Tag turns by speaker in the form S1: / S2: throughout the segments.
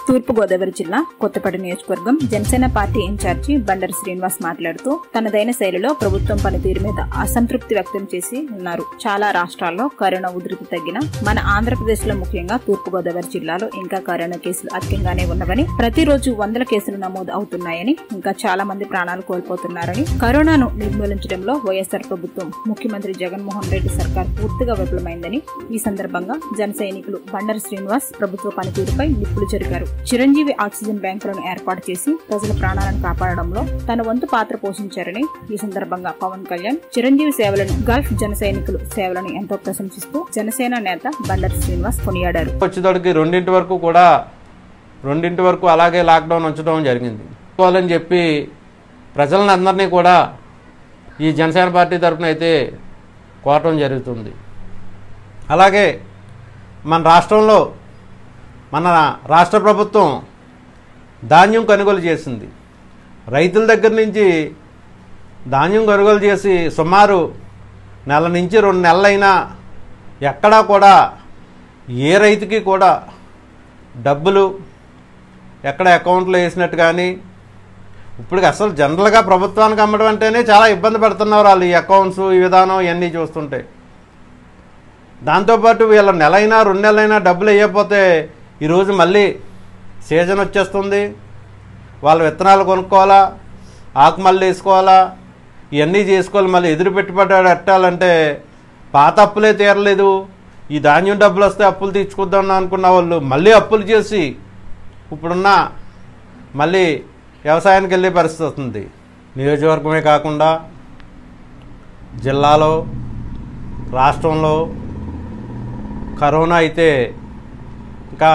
S1: తూర్పుగోదావరి జిల్లా కొత్తపేట నియోజకవర్గం Janasena party incharge Bandaru Srinivas మాట్లాడుతూ తనదైన శైలిలో ప్రభుత్వం పనితీరు మీద అసంతృప్తి వ్యక్తం చేసి ఉన్నారు చాలా రాష్ట్రాల్లో కరోనా ఉధృతి తగ్గిన మన ఆంధ్రప్రదేశ్ లో ముఖ్యంగా తూర్పుగోదావరి జిల్లాలో ఇంకా కరోనా కేసులు అధికంగానే ఉన్నవని ప్రతిరోజు వందల కేసులు నమోదు అవుతున్నాయని ఇంకా చాలా మంది ప్రాణాలు కోల్పోతున్నారని కరోనాను నిర్మూలించడంలో వైఎస్ఆర్ ప్రభుత్వం ముఖ్యమంత్రి జగన్మోహన్ రెడ్డి సర్కార్ పూర్తిగా విఫలమైందని ఈ సందర్భంగా జన సైనికులు బండరు శ్రీనివాస్ ప్రభుత్వ పనితీరుపై నిప్పులు చెరిగారు చిరంజీవి ఆక్సిజన్ బ్యాంకులను ఏర్పాటు చేసి ప్రజల ప్రాణాలను కాపాడడంలో తన వంతు పాత్ర పోషించారని ఈ సందర్భంగా పవన్ కళ్యాణ్ చిరంజీవి సేవలను గల్ఫ్ జన సైనికులు సేవలను ఎంతో ప్రశంసిస్తూ జనసేన నేత బండరు శ్రీనివాస్ కొనియాడారు
S2: వచ్చేటోడికి రెండింటి వరకు కూడా రెండింటి వరకు అలాగే లాక్డౌన్ ఉంచడం జరిగింది అని చెప్పి ప్రజలను అందరినీ కూడా ఈ జనసేన పార్టీ తరఫున అయితే కోరటం జరుగుతుంది అలాగే మన రాష్ట్రంలో మన రాష్ట్ర ప్రభుత్వం ధాన్యం కొనుగోలు చేసింది రైతుల దగ్గర నుంచి ధాన్యం కొనుగోలు చేసి సుమారు నెల నుంచి రెండు నెలలైనా ఎక్కడా కూడా ఏ రైతుకి కూడా డబ్బులు ఎక్కడ అకౌంట్లో వేసినట్టు కానీ ఇప్పుడు అసలు జనరల్గా ప్రభుత్వానికి అమ్మడం అంటేనే చాలా ఇబ్బంది పడుతున్నారు వాళ్ళు ఈ అకౌంట్స్ ఈ విధానం ఇవన్నీ చూస్తుంటే దాంతోపాటు వీళ్ళ నెలైనా రెండు నెలలైనా డబ్బులు వేయకపోతే ఈరోజు మళ్ళీ సీజన్ వచ్చేస్తుంది వాళ్ళ విత్తనాలు కొనుక్కోవాలా ఆకు మళ్ళీ వేసుకోవాలా ఇవన్నీ చేసుకోవాలి మళ్ళీ ఎదురు పెట్టుబడి పెట్టాలంటే పాత అప్పులే తీరలేదు ఈ ధాన్యం డబ్బులు వస్తే అప్పులు తీర్చుకుందాం అనుకున్న వాళ్ళు మళ్ళీ అప్పులు చేసి ఇప్పుడున్న మళ్ళీ వ్యవసాయానికి వెళ్ళే పరిస్థితి వస్తుంది నియోజకవర్గమే కాకుండా జిల్లాలో రాష్ట్రంలో కరోనా అయితే ఇంకా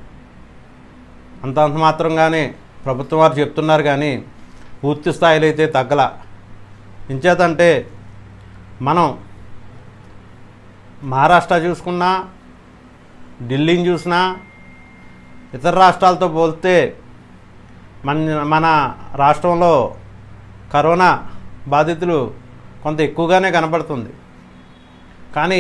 S2: అంత అంత మాత్రంగానే ప్రభుత్వం వారు చెప్తున్నారు కానీ పూర్తి స్థాయిలో అయితే తగ్గల ఇంచేతంటే మనం మహారాష్ట్ర చూసుకున్నా ఢిల్లీని చూసినా ఇతర రాష్ట్రాలతో పోలిస్తే మన మన రాష్ట్రంలో కరోనా బాధితులు కొంత ఎక్కువగానే కనపడుతుంది కానీ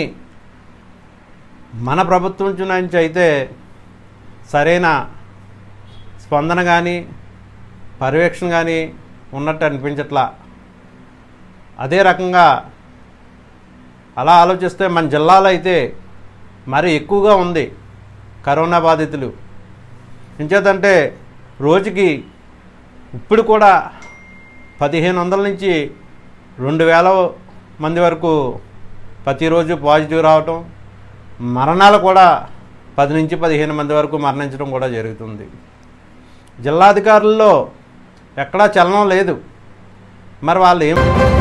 S2: మన ప్రభుత్వం నుంచి అయితే సరైన స్పందన కానీ పర్యవేక్షణ కానీ ఉన్నట్టు అనిపించట్లా అదే రకంగా అలా ఆలోచిస్తే మన జిల్లాలో అయితే మరి ఎక్కువగా ఉంది కరోనా బాధితులు ఎంచేతంటే రోజుకి ఇప్పుడు కూడా పదిహేను వందల నుంచి రెండు వేల మంది వరకు ప్రతిరోజు పాజిటివ్ రావటం మరణాలు కూడా పది నుంచి పదిహేను మంది వరకు మరణించడం కూడా జరుగుతుంది జిల్లాధికారుల్లో ఎక్కడా చలనం లేదు మరి వాళ్ళు ఏం